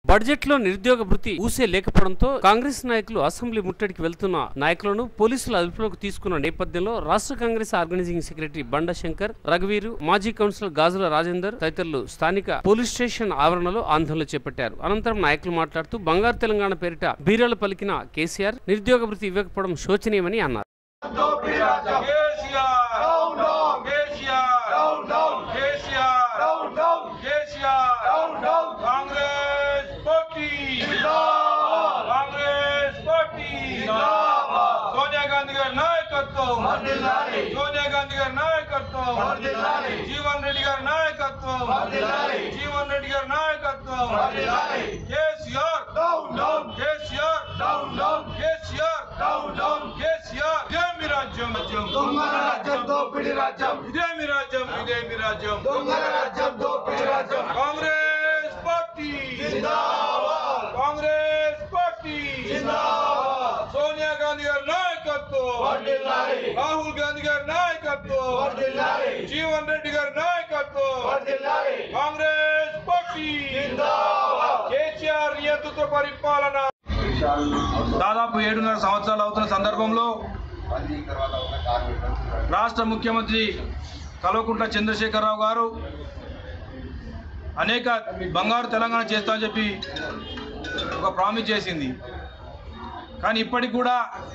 బడ్జెట్లో నిరుద్యోగ భృతి ఊసే లేకపోవడంతో కాంగ్రెస్ నాయకులు అసెంబ్లీ ముట్టడికి వెళ్తున్న నాయకులను పోలీసులు అదుపులోకి తీసుకున్న నేపథ్యంలో రాష్ట్ర కాంగ్రెస్ ఆర్గనైజింగ్ సెక్రటరీ బండ శంకర్ రఘువీరు మాజీ కౌన్సిలర్ గాజుల రాజేందర్ తదితరులు స్థానిక పోలీస్ స్టేషన్ ఆవరణలో ఆందోళన చేపట్టారు అనంతరం నాయకులు మాట్లాడుతూ బంగారు తెలంగాణ పేరిట బీరాలు పలికిన కేసీఆర్ నిరుద్యోగ భృతి ఇవ్వకపోవడం శోచనీయమని అన్నారు KCR down down KCR down down KCR down down KCR down down Congress party జిందాబాద్ కాంగ్రెస్ పార్టీ జిందాబాద్ సోనియా గాంధీ గారి నాయకత్వం వర్ధిల్లాలి సోనియా గాంధీ గారి నాయకత్వం వర్ధిల్లాలి జీవన్ రెడ్డి గారి నాయకత్వం వర్ధిల్లాలి జీవన్ రెడ్డి గారి నాయకత్వం వర్ధిల్లాలి KCR down down KCR down down KCR down down KCR ఇదే మీ రాజ్యం దొంగల రాజ్యం దోపిడి రాజ్యం ఇదే మీ రాజ్యం ఇదే మీ రాజ్యం దొంగల రాజ్యం దోపిడి రాజ్యం కాంగ్రెస్ పార్టీ జిందాబాద్ కాంగ్రెస్ పార్టీ జిందాబాద్ సోనియా గాంధీ గారి నాయకత్వం వర్ధిల్లాలి రాహుల్ గాంధీ గారి నాయకత్వం వర్ధిల్లాలి జీవన్ రెడ్డి గారి నాయకత్వం వర్ధిల్లాలి కాంగ్రెస్ పార్టీ జిందాబాద్ కేసీఆర్ నియంత్రిత పరిపాలన దాదాపు ఏడున్నర సంవత్సరాలు అవుతున్న సందర్భంలో రాష్ట్ర ముఖ్యమంత్రి కల్వకుంట్ల చంద్రశేఖరరావు గారు అనేక బంగారు తెలంగాణ చేస్తామని చెప్పి ఒక ప్రామిస్ చేసింది కానీ ఇప్పటికి కూడా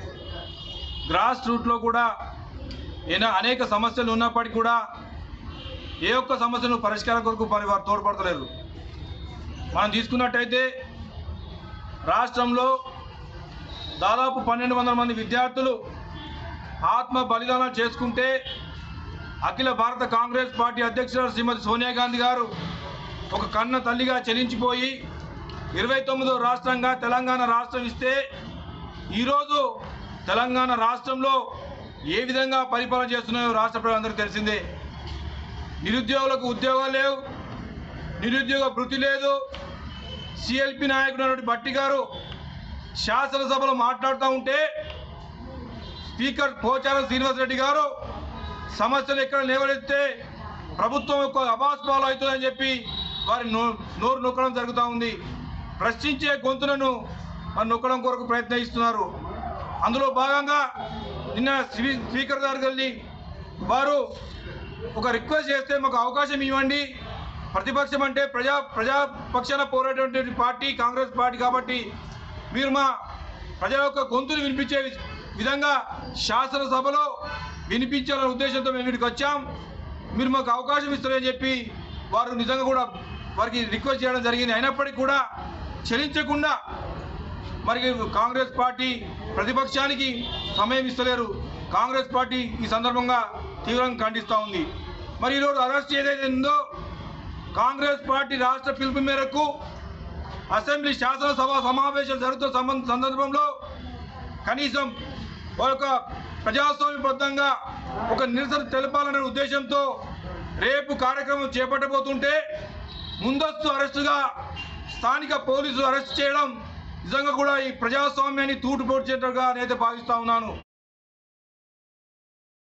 గ్రాస్ రూట్లో కూడా ఏనా అనేక సమస్యలు ఉన్నప్పటికీ కూడా ఏ ఒక్క సమస్యను పరిష్కారం కొరకు పరి వారు తోడ్పడతలేరు మనం తీసుకున్నట్టయితే రాష్ట్రంలో దాదాపు పన్నెండు వందల మంది విద్యార్థులు ఆత్మ బలిదానం చేసుకుంటే అఖిల భారత కాంగ్రెస్ పార్టీ అధ్యక్షురాలు శ్రీమతి సోనియా గాంధీ గారు ఒక కన్న తల్లిగా చెలించిపోయి ఇరవై తొమ్మిదో రాష్ట్రంగా తెలంగాణ రాష్ట్రం ఇస్తే ఈరోజు తెలంగాణ రాష్ట్రంలో ఏ విధంగా పరిపాలన చేస్తున్నాయో రాష్ట్ర ప్రజలందరికీ తెలిసిందే నిరుద్యోగులకు ఉద్యోగాలు లేవు నిరుద్యోగ భృతి లేదు సిఎల్పి నాయకుడు అయినటువంటి బట్టి గారు శాసనసభలో మాట్లాడుతూ ఉంటే స్పీకర్ పోచారం శ్రీనివాసరెడ్డి గారు సమస్యలు ఎక్కడ లేవనెత్తే ప్రభుత్వం యొక్క అభాస్పాలు అవుతుందని చెప్పి వారి నో నోరు నొక్కడం జరుగుతూ ఉంది ప్రశ్నించే గొంతులను మరి నొక్కడం కొరకు ప్రయత్నిస్తున్నారు అందులో భాగంగా నిన్న స్పీ- స్పీకర్ గారు వెళ్ళి వారు ఒక రిక్వెస్ట్ చేస్తే మాకు అవకాశం ఇవ్వండి ప్రతిపక్షం అంటే ప్రజా ప్రజాపక్షాన పోరాటటువంటి పార్టీ కాంగ్రెస్ పార్టీ కాబట్టి మీరు మా ప్రజల యొక్క గొంతులు వినిపించే వి- విధంగా శాసనసభలో వినిపించాలనే ఉద్దేశంతో మేము ఇక్కడికి వచ్చాం మీరు మాకు అవకాశం ఇస్తారని చెప్పి వారు నిజంగా కూడా వారికి రిక్వెస్ట్ చేయడం జరిగింది అయినప్పటికీ కూడా చెలించకుండా మరి కాంగ్రెస్ పార్టీ ప్రతిపక్షానికి సమయం ఇస్తలేరు కాంగ్రెస్ పార్టీ ఈ సందర్భంగా తీవ్రంగా ఖండిస్తూ ఉంది మరి ఈరోజు అరెస్ట్ ఏదైతే ఉందో కాంగ్రెస్ పార్టీ రాష్ట్ర పిలుపు మేరకు అసెంబ్లీ శాసనసభ సమావేశాలు జరుగుతున్న సంబంధ సందర్భంలో కనీసం ఒక ప్రజాస్వామ్యబద్ధంగా ఒక నిరసన తెలపాలనే ఉద్దేశంతో రేపు కార్యక్రమం చేపట్టబోతుంటే ముందస్తు అరెస్టుగా స్థానిక పోలీసులు అరెస్ట్ చేయడం నిజంగా కూడా ఈ ప్రజాస్వామ్యాన్ని తూటుపోడ్చేట్టుగా నేనైతే భావిస్తా ఉన్నాను